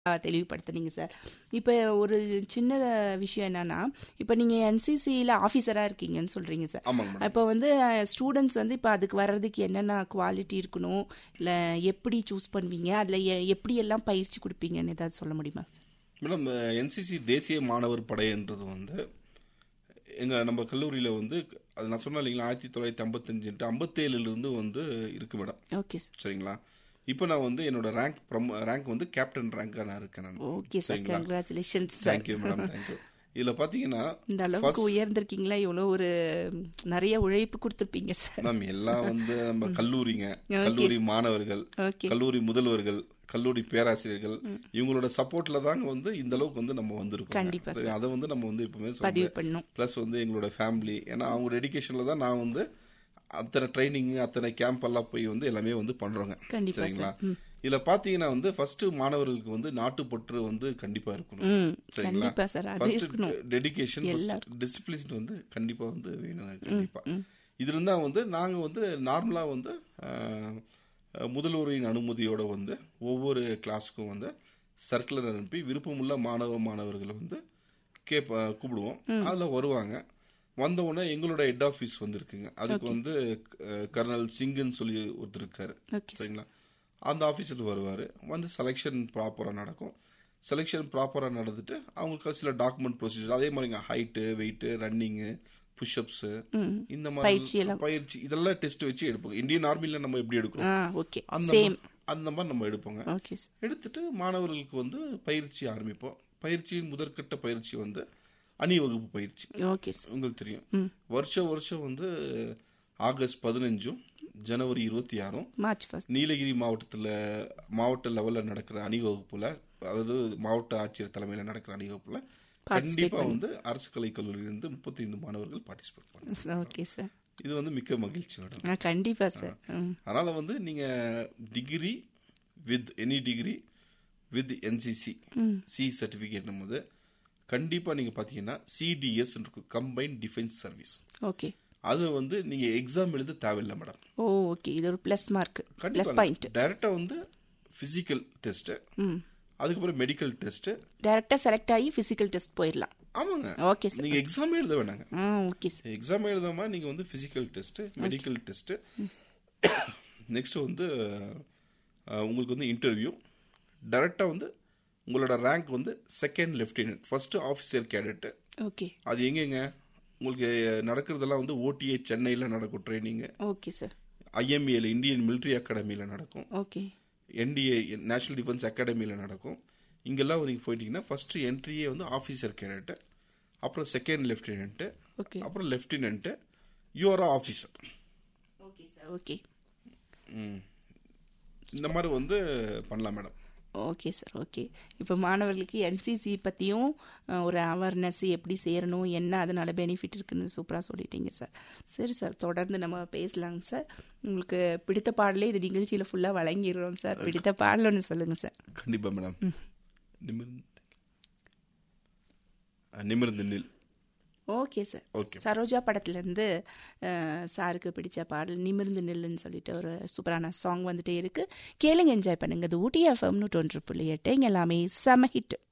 தெளிவுபடுத்துனீங்க sir இப்போ ஒரு சின்ன விஷயம் என்னன்னா இப்போ நீங்கள் என்சிசியில் ஆஃபீஸராக இருக்கீங்கன்னு சொல்கிறீங்க சார் ஆமாங்க மேடம் இப்போ வந்து ஸ்டூடெண்ட்ஸ் வந்து இப்போ அதுக்கு வர்றதுக்கு என்னென்ன குவாலிட்டி இருக்கணும் இல்லை எப்படி சூஸ் பண்ணுவீங்க அதில் எப்படி எல்லாம் பயிற்சி கொடுப்பீங்கன்னு ஏதாவது சொல்ல முடியுமா சார் மேடம் என்சிசி தேசிய மாணவர் படைன்றது வந்து எங்கள் நம்ம கல்லூரியில் வந்து அது நான் சொன்னேன் இல்லைங்களா ஆயிரத்தி தொள்ளாயிரத்தி ஐம்பத்தஞ்சுன்ட்டு ஐம்பத்தேழுலேருந்து வந்து இருக்கு மேடம் ஓகே சார் சரிங்களா இப்போ நான் வந்து என்னோட ரேங்க் ப்ரமோ ரேங்க் வந்து கேப்டன் ரேங்காக நான் இருக்கேன் நான் ஓகே சார் சரிங்களா congratulations sir thank you madam thank you இதில் பார்த்தீங்கன்னா இந்த அளவுக்கு உயர்ந்திருக்கீங்களா இவ்வளோ ஒரு நிறைய உழைப்பு கொடுத்துருப்பீங்க சார் மேம் எல்லாம் வந்து நம்ம கல்லூரிங்க கல்லூரி மாணவர்கள் ஓகே கல்லூரி முதல்வர்கள் கல்லூரி பேராசிரியர்கள் இவங்களோட சப்போர்ட்ல தாங்க வந்து இந்த அளவுக்கு வந்து நம்ம வந்திருக்கோம் கண்டிப்பா சரி, அதை வந்து நம்ம வந்து எப்பவுமே பதிவு சொல்லுவோம் பண்ணும் ப்ளஸ் வந்து எங்களோட ஃபேமிலி ஏன்னா அவங்க டெடிகேஷன்ல தான் நான் வந்து அத்தனை ட்ரைனிங் அத்தனை கேம்ப் எல்லாம் போய் வந்து எல்லாமே வந்து பண்றோங்க கண்டிப்பா சரிங்களா இதுல பாத்தீங்கன்னா வந்து ஃபர்ஸ்ட் மாணவர்களுக்கு வந்து நாட்டுப்பற்று வந்து கண்டிப்பா இருக்கணும் ம் சரிங்களா கண்டிப்பா சார் அது ஃபர்ஸ்ட் இருக்கணும் டெடிகேஷன் டிசிப்ளின் வந்து கண்டிப்பா வந்து வேணுங்க கண்டிப்பா இதுல இருந்தா வந்து நாங்க வந்து நார்மலா வந்து அஹ், அஹ், முதல்வரின் அனுமதியோட வந்து ஒவ்வொரு கிளாஸுக்கும் வந்து சர்க்குலர் அனுப்பி விருப்பமுள்ள மாணவ மாணவர்களை வந்து கேப் அஹ், கூப்பிடுவோம் அதுல வருவாங்க வந்த உடனே எங்களோட ஹெட் ஆஃபீஸ் வந்து இருக்குங்க அதுக்கு வந்து அஹ், கர்னல் சிங்குன்னு சொல்லி ஒருத்தர் இருக்காரு ஓகே சரிங்களா அந்த ஆஃபீஸர் வருவார் வந்து செலெக்ஷன் ப்ராப்பராக நடக்கும் செலெக்ஷன் ப்ராப்பராக நடந்துட்டு அவங்களுக்கு சில டாக்குமெண்ட் ப்ரொசீஜர் அதே மாதிரிங்க ஹைட்டு வெயிட்டு ரன்னிங்கு புஷ்அப்ஸு இந்த பயிற்சி மாதிரி பயிற்சி இதெல்லாம் டெஸ்ட் வச்சு எடுப்போம் இந்தியன் ஆர்மியில் நம்ம எப்படி எடுக்கிறோம் ஆ ஓகே அந்த சேம் மா- அந்த மாதிரி நம்ம எடுப்போங்க ஓகே சார் எடுத்துட்டு மாணவர்களுக்கு வந்து பயிற்சி ஆரம்பிப்போம் பயிற்சியின் முதற்கட்ட பயிற்சி வந்து அணிவகுப்பு பயிற்சி ஓகே சார் உங்களுக்கு தெரியும் வருஷம் வருஷம் வந்து ஆகஸ்ட் பதினஞ்சும் ஜனவரி இருபத்தி ஆறும் மார்ச் ஃபர்ஸ்ட் நீலகிரி மாவட்டத்தில் மாவட்ட லெவலில் நடக்கிற அணிவகுப்புல அதாவது மாவட்ட ஆட்சியர் தலைமையில் நடக்கிற அணிவகுப்புல கண்டிப்பா வந்து அரசு கலைக் கல்லூரியிலிருந்து முப்பத்தி ஐந்து மாணவர்கள் பார்ட்டிசிபேட் பண்ணுவாங்க ஓகே சார் இது வந்து மிக்க மகிழ்ச்சி மேடம் ஆ கண்டிப்பா சார் ம் அதனால வந்து நீங்க degree with any degree with NCC C certificate போது கண்டிப்பா நீங்க பாத்தீங்கன்னா சிடிஎஸ் இருக்கும் கம்பைன் டிஃபென்ஸ் சர்வீஸ் ஓகே அது வந்து நீங்க எக்ஸாம் எழுத தேவையில்லை மேடம் ஓ ஓகே இது ஒரு ப்ளஸ் மார்க் ப்ளஸ் பாயிண்ட் டைரக்டா வந்து பிசிக்கல் டெஸ்ட் ம் அதுக்கப்புறம் மெடிக்கல் டெஸ்ட் டைரக்டா செலக்ட் ஆகி ஃபிசிக்கல் டெஸ்ட் போயிடலாம் ஆமாங்க ஓகே சார் நீங்க எக்ஸாம் எழுத வேணாங்க ஆ ஓகே சார் எக்ஸாம் எழுதாம நீங்க வந்து physical test medical test next வந்து அஹ், உங்களுக்கு வந்து இன்டர்வியூ டைரக்டா வந்து உங்களோட ரேங்க் வந்து second lieutenant first officer cadet okay அது எங்கெங்க உங்களுக்கு நடக்கிறதெல்லாம் வந்து ஓடிஏ சென்னையில் நடக்கும் ட்ரைனிங் ஓகே சார் ஐஎம்ஏல இந்தியன் மிலிட்ரி அகாடமியில் நடக்கும் ஓகே என்டிஏ நேஷனல் டிஃபென்ஸ் அகாடமியில் நடக்கும் இங்கெல்லாம் நீங்கள் போயிட்டீங்கன்னா ஃபர்ஸ்ட் என்ட்ரியே வந்து ஆஃபீஸர் கேடட்டு அப்புறம் செகண்ட் லெஃப்டினன்ட்டு ஓகே அப்புறம் லெஃப்டினன்ட்டு யூஆர் ஆஃபீஸர் ஓகே சார் ஓகே இந்த மாதிரி வந்து பண்ணலாம் மேடம் ஓகே சார் ஓகே இப்போ மாணவர்களுக்கு என்சிசி பற்றியும் ஒரு அவேர்னஸ் எப்படி சேரணும் என்ன அதனால பெனிஃபிட் இருக்குன்னு சூப்பராக சொல்லிட்டீங்க சார் சரி சார் தொடர்ந்து நம்ம பேசலாங்க சார் உங்களுக்கு பிடித்த பாடலே இது நிகழ்ச்சியில் ஃபுல்லாக வழங்கிடுறோம் சார் பிடித்த பாடல் ஒன்று சொல்லுங்கள் சார் கண்டிப்பாக மேடம் நிமிர்ந்து அஹ், நிமிர்ந்து நில் ஓகே சார் ஓகே சரோஜா படத்துலேருந்து சாருக்கு பிடிச்ச பாடல் நிமிர்ந்து நில்லுன்னு சொல்லிட்டு ஒரு சூப்பரான சாங் வந்துட்டே இருக்கு கேளுங்க என்ஜாய் பண்ணுங்க இது ஊட்டி எஃப்எம் நூற்றொன்று புள்ளி எட்டு இங்க எல்லாமே செம ஹிட்